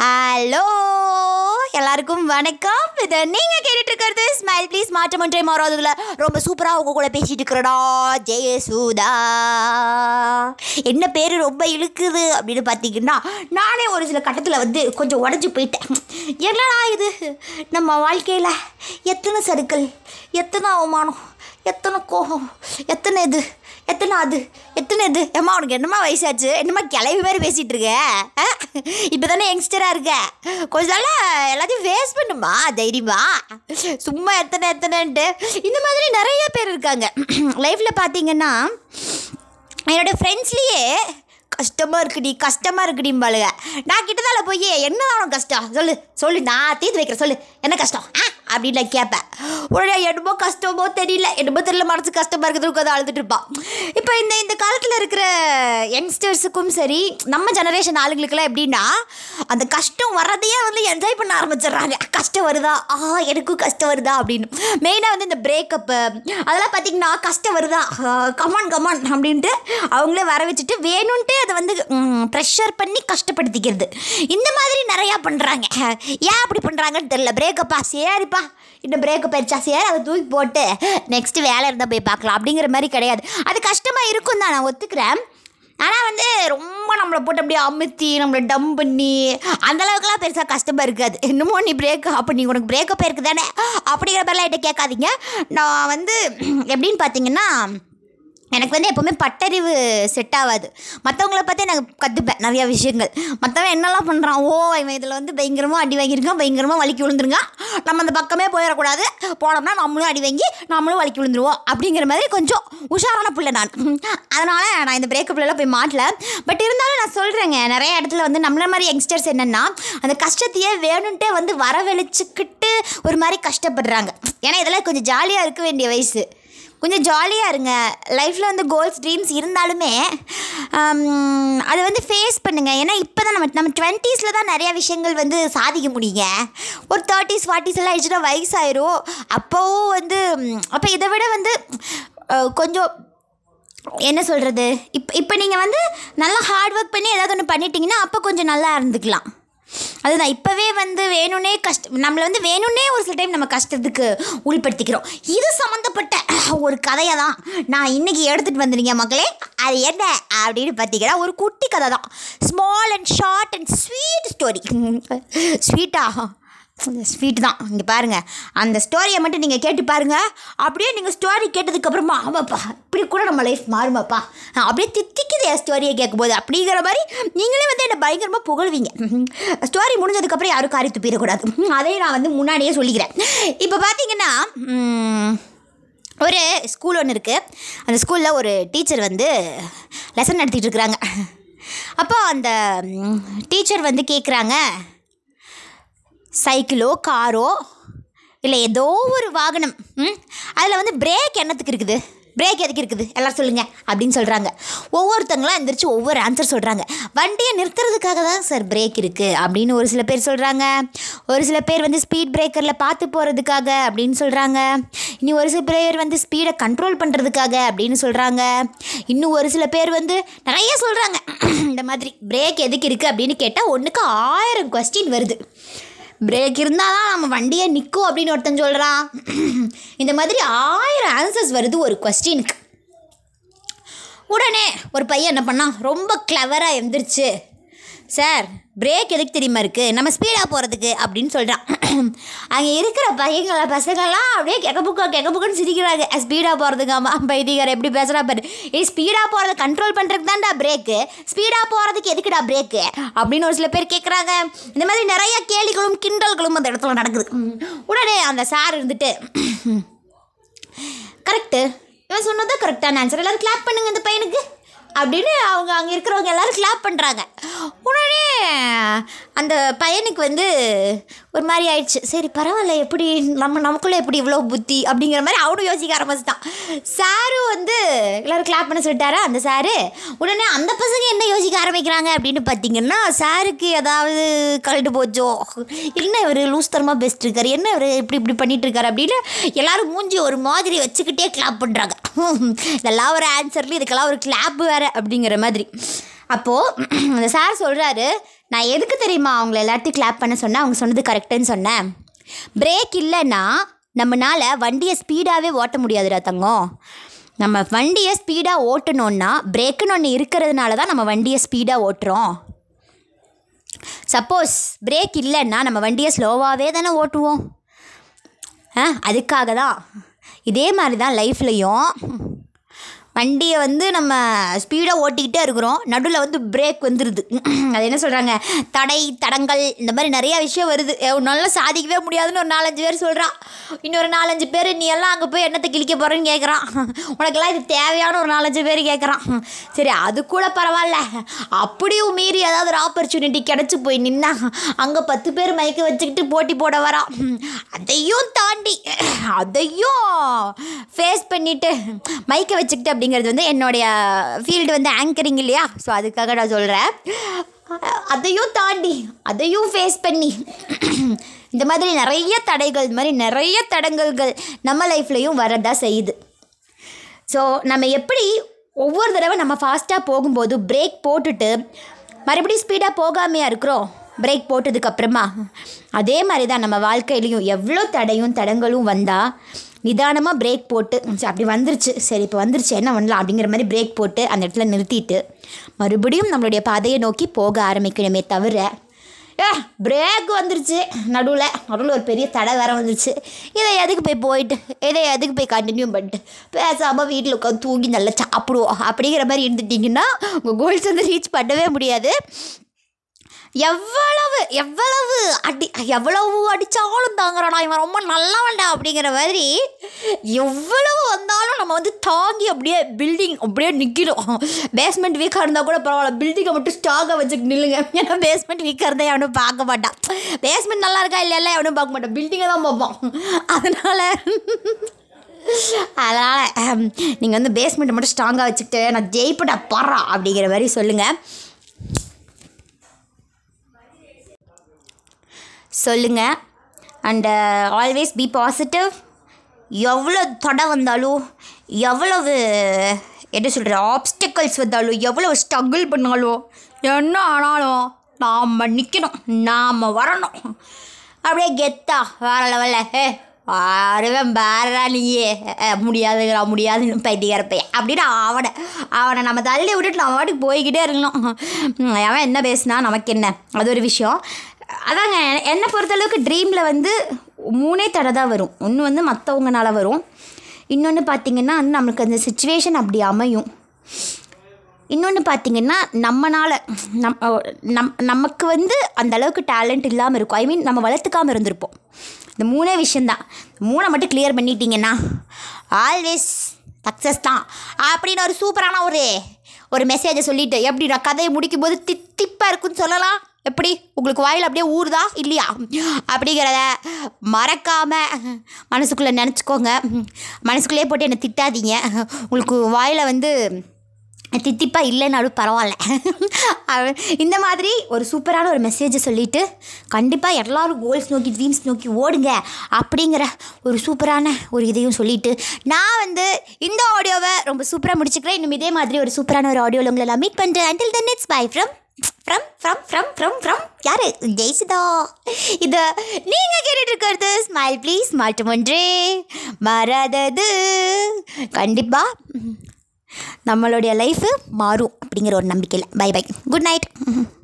hello எல்லாருக்கும் வணக்கம் இது நீங்கள் கேட்டுட்டு இருக்கிறது ஸ்மைல் ப்ளீஸ் மாற்றம் ஒன்றே மாறாததுல ரொம்ப சூப்பராக உங்க கூட பேசிட்டு இருக்கிறடா ஜெயசுதா என்ன பேர் ரொம்ப இழுக்குது அப்படின்னு பார்த்தீங்கன்னா நானே ஒரு சில கட்டத்தில் வந்து கொஞ்சம் உடஞ்சி போயிட்டேன் என்னடா இது நம்ம வாழ்க்கையில் எத்தனை சறுக்கல் எத்தனை அவமானம் எத்தனை கோபம் எத்தனை இது எத்தனை அது எத்தனை இது ஏம்மா உனக்கு என்னம்மா வயசாச்சு என்னம்மா கிளவி மாதிரி பேசிகிட்டு இருக்க இப்போ தானே யங்ஸ்டராக இருக்க கொஞ்ச நாளாக எல்லாத்தையும் ஃபேஸ் பண்ணுமா தைரியமா சும்மா எத்தனை எத்தனைன்ட்டு இந்த மாதிரி நிறைய பேர் இருக்காங்க லைஃப்பில் பார்த்தீங்கன்னா என்னோடய ஃப்ரெண்ட்ஸ்லேயே கஷ்டமாக இருக்குடி கஷ்டமாக இருக்குடிம்பாளுங்க நான் கிட்டதால போய் என்ன உனக்கு கஷ்டம் சொல்லு சொல்லு நான் தீர்த்து வைக்கிறேன் சொல்லு என்ன கஷ்டம் ஆ அப்படின்னு நான் கேட்பேன் உடனே என்னமோ கஷ்டமோ தெரியல என்னமோ தெரியல மனசு கஷ்டமாக இருக்கிறது உட்காந்து அழுதுட்டு இருப்பான் இப்போ இந்த இந்த காலத்தில் இருக்கிற யங்ஸ்டர்ஸுக்கும் சரி நம்ம ஜெனரேஷன் ஆளுங்களுக்கெல்லாம் எப்படின்னா அந்த கஷ்டம் வர்றதையே வந்து என்ஜாய் பண்ண ஆரம்பிச்சிடுறாங்க கஷ்டம் வருதா ஆ எனக்கும் கஷ்டம் வருதா அப்படின்னு மெயினாக வந்து இந்த பிரேக்கப்பு அதெல்லாம் பார்த்தீங்கன்னா கஷ்டம் வருதா கமான் கமான் அப்படின்ட்டு அவங்களே வர வச்சுட்டு வேணும்ன்ட்டு அதை வந்து ப்ரெஷர் பண்ணி கஷ்டப்படுத்திக்கிறது இந்த மாதிரி நிறையா பண்ணுறாங்க ஏன் அப்படி பண்ணுறாங்கன்னு தெரில பிரேக்கப்பா சரிப்பா இன்னும் பிரேக்கப் ஆயிடுச்சா சரி அதை தூக்கி போட்டு நெக்ஸ்ட் வேலை இருந்தால் போய் பார்க்கலாம் அப்படிங்கிற மாதிரி கிடையாது அது கஷ்டமாக இருக்கும் தான் நான் ஒத்துக்கிறேன் ஆனால் வந்து ரொம்ப நம்மளை போட்டு அப்படியே அமுத்தி நம்மளை டம் பண்ணி அந்த அளவுக்குலாம் பெருசாக கஷ்டமாக இருக்காது இன்னமும் நீ பிரேக் அப்போ நீ உனக்கு பிரேக்கப் இருக்கு தானே அப்படிங்கிற மாதிரிலாம் என்கிட்ட கேட்காதீங்க நான் வந்து எப்படின்னு பார்த்தீங்கன்னா எனக்கு வந்து எப்போவுமே பட்டறிவு செட் ஆகாது மற்றவங்கள பார்த்து நான் கற்றுப்பேன் நிறைய விஷயங்கள் மற்றவன் என்னெல்லாம் பண்ணுறான் ஓ இவன் இதில் வந்து பயங்கரமாக அடி வாங்கியிருக்கான் பயங்கரமாக வலிக்கி விழுந்துருங்க நம்ம அந்த பக்கமே போயிடக்கூடாது போனோம்னா நம்மளும் அடி வாங்கி நம்மளும் வலிக்கி விழுந்துருவோம் அப்படிங்கிற மாதிரி கொஞ்சம் உஷாரான பிள்ளை நான் அதனால் நான் இந்த பிரேக்கப்லலாம் போய் மாட்டல பட் இருந்தாலும் நான் சொல்கிறேங்க நிறைய இடத்துல வந்து நம்மள மாதிரி யங்ஸ்டர்ஸ் என்னென்னா அந்த கஷ்டத்தையே வேணும்ன்ட்டே வந்து வரவழைச்சிக்கிட்டு ஒரு மாதிரி கஷ்டப்படுறாங்க ஏன்னா இதெல்லாம் கொஞ்சம் ஜாலியாக இருக்க வேண்டிய வயசு கொஞ்சம் ஜாலியாக இருங்க லைஃப்பில் வந்து கோல்ஸ் ட்ரீம்ஸ் இருந்தாலுமே ஆம், அதை வந்து ஃபேஸ் பண்ணுங்கள் ஏன்னா இப்போ தான் நம்ம நம்ம டுவெண்ட்டீஸில் தான் நிறையா விஷயங்கள் வந்து சாதிக்க முடியுங்க ஒரு தேர்ட்டிஸ் ஃபார்ட்டிஸ் எல்லாம் ஆயிடுச்சுன்னா வயசாயிரும் அப்போவும் வந்து ம், அப்போ இதை விட வந்து அஹ், கொஞ்சம் என்ன சொல்கிறது இப்போ இப்போ நீங்கள் வந்து நல்லா ஹார்ட் ஒர்க் பண்ணி ஏதாவது ஒன்று பண்ணிட்டீங்கன்னா அப்போ கொஞ்சம் நல்லா இருந்துக்கலாம் அதுதான் இப்போவே வந்து வேணும்னே கஷ்டம் நம்மளை வந்து வேணும்னே ஒரு சில டைம் நம்ம கஷ்டத்துக்கு உள்படுத்திக்கிறோம் இது சம்மந்தப்பட்ட ஒரு கதையை தான் நான் இன்றைக்கி எடுத்துகிட்டு வந்துருங்க மக்களே அது என்ன அப்படின்னு பார்த்தீங்கன்னா ஒரு குட்டி கதை தான் small and short and sweet story ஸ்வீட்டா ஸ்வீட் தான் இங்கே பாருங்கள் அந்த ஸ்டோரியை மட்டும் நீங்கள் கேட்டு பாருங்கள் அப்படியே நீங்கள் ஸ்டோரி கேட்டதுக்கப்புறமா ஆமாப்பா இப்படி கூட நம்ம லைஃப் மாறுமாப்பா அப்படியே தித்திக்குது என் ஸ்டோரியை கேட்கும்போது அப்படிங்கிற மாதிரி நீங்களே வந்து என்னை பயங்கரமாக புகழ்வீங்க ஸ்டோரி முடிஞ்சதுக்கப்புறம் யாரும் காரி துப்பிடக்கூடாது அதையும் நான் வந்து முன்னாடியே சொல்லிக்கிறேன் இப்போ பார்த்தீங்கன்னா ம், ஒரு ஸ்கூல் ஒன்று இருக்குது அந்த ஸ்கூலில் ஒரு டீச்சர் வந்து லெசன் நடத்திட்டு இருக்கிறாங்க அப்போ அந்த டீச்சர் வந்து கேட்குறாங்க சைக்கிளோ காரோ இல்லை ஏதோ ஒரு வாகனம் ம் அதில் வந்து பிரேக் என்னத்துக்கு இருக்குது பிரேக் எதுக்கு இருக்குது எல்லாரும் சொல்லுங்கள் அப்படின்னு சொல்கிறாங்க ஒவ்வொருத்தங்களும் எந்திரிச்சு ஒவ்வொரு ஆன்சர் சொல்கிறாங்க வண்டியை நிறுத்துறதுக்காக தான் சார் பிரேக் இருக்குது அப்படின்னு ஒரு சில பேர் சொல்கிறாங்க ஒரு சில பேர் வந்து ஸ்பீட் பிரேக்கரில் பார்த்து போகிறதுக்காக அப்படின்னு சொல்கிறாங்க இனி ஒரு சில பேர் வந்து ஸ்பீடை கண்ட்ரோல் பண்ணுறதுக்காக அப்படின்னு சொல்கிறாங்க இன்னும் ஒரு சில பேர் வந்து நிறைய சொல்கிறாங்க இந்த மாதிரி பிரேக் எதுக்கு இருக்குது அப்படின்னு கேட்டால் ஒன்றுக்கு ஆயிரம் கொஸ்டின் வருது பிரேக் இருந்தால் தான் நம்ம வண்டியை நிற்கும் அப்படின்னு ஒருத்தன் சொல்கிறான் இந்த மாதிரி ஆயிரம் ஆன்சர்ஸ் வருது ஒரு கொஸ்டினுக்கு உடனே ஒரு பையன் என்ன பண்ணான் ரொம்ப கிளவராக எந்திரிச்சு சார் பிரேக் எதுக்கு தெரியுமா இருக்குது நம்ம ஸ்பீடாக போகிறதுக்கு அப்படின்னு சொல்கிறான் அங்கே இருக்கிற பையங்கள பசங்கள்லாம் அப்படியே கெக்கப்புக்கா கெக்கப்புக்குன்னு சிரிக்கிறாங்க ஸ்பீடாக போகிறதுக்கு ஆமாம் பைத்தியக்கார எப்படி பேசுகிறா பாரு ஏய் ஸ்பீடாக போகிறத கண்ட்ரோல் பண்ணுறதுக்கு தான்டா பிரேக்கு ஸ்பீடாக போகிறதுக்கு எதுக்குடா பிரேக்கு அப்படின்னு ஒரு சில பேர் கேட்குறாங்க இந்த மாதிரி நிறைய கேலிகளும் கிண்டல்களும் அந்த இடத்துல நடக்குது உடனே அந்த சார் இருந்துட்டு கரெக்டு இவன் சொன்னதான் கரெக்டான ஆன்சர் எல்லாரும் கிளாப் பண்ணுங்க இந்த பையனுக்கு அப்படின்னு அவங்க அங்கே இருக்கிறவங்க எல்லாரும் கிளாப் பண்ணுறாங்க உடனே அந்த பையனுக்கு வந்து ஒரு மாதிரி ஆயிடுச்சு சரி பரவாயில்ல எப்படி நம்ம நமக்குள்ளே எப்படி இவ்வளோ புத்தி அப்படிங்கிற மாதிரி அவனும் யோசிக்க ஆரம்பிச்சிட்டான் சாரும் வந்து எல்லோரும் கிளாப் பண்ண சொல்லிட்டாரா அந்த சாரு உடனே அந்த பசங்க என்ன யோசிக்க ஆரம்பிக்கிறாங்க அப்படின்னு பார்த்தீங்கன்னா சாருக்கு ஏதாவது கழட்டு போச்சோ என்ன இவர் லூஸ் தரமாக பெஸ்ட் இருக்காரு என்ன இவர் இப்படி இப்படி பண்ணிட்டு இருக்காரு அப்படின்னு எல்லாரும் மூஞ்சி ஒரு மாதிரி வச்சுக்கிட்டே கிளாப் பண்ணுறாங்க இதெல்லாம் ஒரு ஆன்சர்ல இதுக்கெல்லாம் ஒரு கிளாப் வேறு அப்படிங்கிற மாதிரி அப்போது அந்த சார் சொல்கிறாரு நான் எதுக்கு தெரியுமா அவங்கள எல்லாத்தையும் கிளாப் பண்ண சொன்னேன் அவங்க சொன்னது கரெக்டுன்னு சொன்னேன் பிரேக் இல்லைன்னா நம்மளால் வண்டியை ஸ்பீடாகவே ஓட்ட முடியாதுடா தங்கம் நம்ம வண்டியை ஸ்பீடாக ஓட்டணுன்னா பிரேக்குன்னு ஒன்று இருக்கிறதுனால தான் நம்ம வண்டியை ஸ்பீடாக ஓட்டுறோம் சப்போஸ் பிரேக் இல்லைன்னா நம்ம வண்டியை ஸ்லோவாகவே தானே ஓட்டுவோம் ஆ அதுக்காக தான் இதே மாதிரி தான் லைஃப்லையும் வண்டியை வந்து நம்ம ஸ்பீடாக ஓட்டிக்கிட்டே இருக்கிறோம் நடுவில் வந்து பிரேக் வந்துடுது அது என்ன சொல்கிறாங்க தடை தடங்கள் இந்த மாதிரி நிறையா விஷயம் வருது உன்னால சாதிக்கவே முடியாதுன்னு ஒரு நாலஞ்சு பேர் சொல்கிறான் இன்னொரு நாலஞ்சு பேர் நீ எல்லாம் அங்கே போய் என்னத்தை கிழிக்க போகிறேன்னு கேட்குறான் உனக்கெல்லாம் இது தேவையான ஒரு நாலஞ்சு பேர் கேட்குறான் சரி அது கூட பரவாயில்ல அப்படியும் மீறி ஏதாவது ஒரு ஆப்பர்ச்சுனிட்டி கிடச்சி போய் நின்னா அங்கே பத்து பேர் மைக்க வச்சுக்கிட்டு போட்டி போட வரான் அதையும் தாண்டி அதையும் ஃபேஸ் பண்ணிவிட்டு மைக்கை வச்சுக்கிட்டு அப்படிங்கிறது வந்து என்னுடைய ஃபீல்டு வந்து ஆங்கரிங் இல்லையா ஸோ அதுக்காக நான் சொல்கிறேன் அதையும் தாண்டி அதையும் ஃபேஸ் பண்ணி இந்த மாதிரி நிறைய தடைகள் இந்த மாதிரி நிறைய தடங்கல்கள் நம்ம லைஃப்லையும் வரதா செய்யுது ஸோ நம்ம எப்படி ஒவ்வொரு தடவை நம்ம ஃபாஸ்ட்டாக போகும்போது பிரேக் போட்டுட்டு மறுபடியும் ஸ்பீடாக போகாமையா இருக்கிறோம் பிரேக் போட்டதுக்கப்புறமா அதே மாதிரி தான் நம்ம வாழ்க்கையிலையும் எவ்வளோ தடையும் தடங்களும் வந்தால் நிதானமாக பிரேக் போட்டு சரி, அப்படி வந்துருச்சு சரி இப்போ வந்துருச்சு என்ன பண்ணலாம் அப்படிங்கிற மாதிரி பிரேக் போட்டு அந்த இடத்துல நிறுத்திட்டு மறுபடியும் நம்மளுடைய பாதையை நோக்கி போக ஆரம்பிக்கணுமே தவிர ஏ பிரேக் வந்துருச்சு நடுவில் நடுவில் ஒரு பெரிய தடை வேற வந்துருச்சு இதை எதுக்கு போய் போயிட்டு இதை எதுக்கு போய் கண்டினியூ பண்ணிட்டு பேசாமல் வீட்டில் உட்காந்து தூங்கி நல்லா சாப்பிடுவோம் அப்படிங்கிற மாதிரி இருந்துட்டிங்கன்னா உங்கள் கோல்ஸ் வந்து ரீச் பண்ணவே முடியாது எவ்வளவு எவ்வளவு அடி எவ்வளவு அடித்தாலும் தாங்குறானா இவன் ரொம்ப நல்லவன்டா அப்படிங்கிற மாதிரி எவ்வளவு வந்தாலும் நம்ம வந்து தாங்கி அப்படியே பில்டிங் அப்படியே நிற்கணும் பேஸ்மெண்ட் வீக்காக இருந்தால் கூட பரவாயில்ல பில்டிங்கை மட்டும் ஸ்டாகாக வச்சுட்டு நில்லுங்க ஏன்னா பேஸ்மெண்ட் வீக்காக இருந்தால் எவனும் பார்க்க மாட்டான் பேஸ்மெண்ட் நல்லா இருக்கா இல்லை இல்லை எவனும் பார்க்க மாட்டான் பில்டிங்கை தான் பார்ப்பான் அதனால் அதனால் நீங்கள் வந்து பேஸ்மெண்ட்டை மட்டும் ஸ்ட்ராங்காக வச்சுக்கிட்டு நான் ஜெயிப்படா பாறா அப்படிங்கிற மாதிரி சொல்லுங்கள் சொல்லுங்கள் அண்டு ஆல்வேஸ் பி பாசிட்டிவ் எவ்வளோ தடை வந்தாலும் எவ்வளவு என்ன சொல்கிற ஆப்ஸ்டிக்கல்ஸ் வந்தாலும் எவ்வளோ ஸ்ட்ரகிள் பண்ணாலும் என்ன ஆனாலும் நாம் நிற்கணும் நாம் வரணும் அப்படியே கெத்தா வேற லெவலில் ஏ வருவேன் பேரா நீயே அஹ், முடியாதுங்கிறா முடியாதுன்னு பைத்தியக்கார பையன் அப்படின்னு அவனை அவனை நம்ம தள்ளி விட்டுட்டு நம்ம வாட்டுக்கு போய்கிட்டே இருக்கணும் உம், அவன் என்ன பேசுனா நமக்கு என்ன அது ஒரு விஷயம் அதாங்க என்னை பொறுத்தளவுக்கு ட்ரீமில் வந்து மூணே தடை தான் வரும் ஒன்று வந்து மற்றவங்கனால வரும் இன்னொன்று பார்த்தீங்கன்னா வந்து நம்மளுக்கு அந்த சுச்சுவேஷன் அப்படி அமையும் இன்னொன்று பார்த்தீங்கன்னா நம்மனால நம் நம் நமக்கு வந்து அந்த அளவுக்கு டேலண்ட் இல்லாமல் இருக்கும் ஐ மீன் நம்ம வளர்த்துக்காமல் இருந்திருப்போம் இந்த மூணே விஷயந்தான் மூணை மட்டும் கிளியர் பண்ணிட்டீங்கன்னா ஆல்வேஸ் சக்ஸஸ் தான் அப்படின்னு ஒரு சூப்பரான ஒரு ஒரு மெசேஜை சொல்லிட்டு எப்படி நான் கதையை முடிக்கும் போது தித்திப்பாக இருக்குன்னு சொல்லலாம் எப்படி உங்களுக்கு வாயில் அப்படியே ஊறுதா இல்லையா அப்படிங்கிறத மறக்காமல் மனசுக்குள்ளே நினச்சிக்கோங்க மனசுக்குள்ளேயே போட்டு என்னை திட்டாதீங்க உங்களுக்கு வாயில் வந்து தித்திப்பாக இல்லைனாலும் பரவாயில்ல அவ- இந்த மாதிரி ஒரு சூப்பரான ஒரு மெசேஜை சொல்லிட்டு கண்டிப்பாக எல்லாரும் கோல்ஸ் நோக்கி ட்ரீம்ஸ் நோக்கி ஓடுங்க அப்படிங்கிற ஒரு சூப்பரான ஒரு இதையும் சொல்லிட்டு நான் வந்து இந்த ஆடியோவை ரொம்ப சூப்பராக முடிச்சுக்கிறேன் இன்னும் இதே மாதிரி ஒரு சூப்பரான ஒரு ஆடியோவில் உங்களை நான் மீட் பண்ணுறேன் until then it's bye from from from from from from யாரு ஜெயிசுதா இது நீங்கள் கேட்டுட்டு இருக்கிறது ஸ்மைல் ப்ளீஸ் மாற்றம் ஒன்றே மறாதது கண்டிப்பாக நம்மளுடைய லைஃபு மாறும் அப்படிங்கிற ஒரு நம்பிக்கையில் பை பை குட் நைட்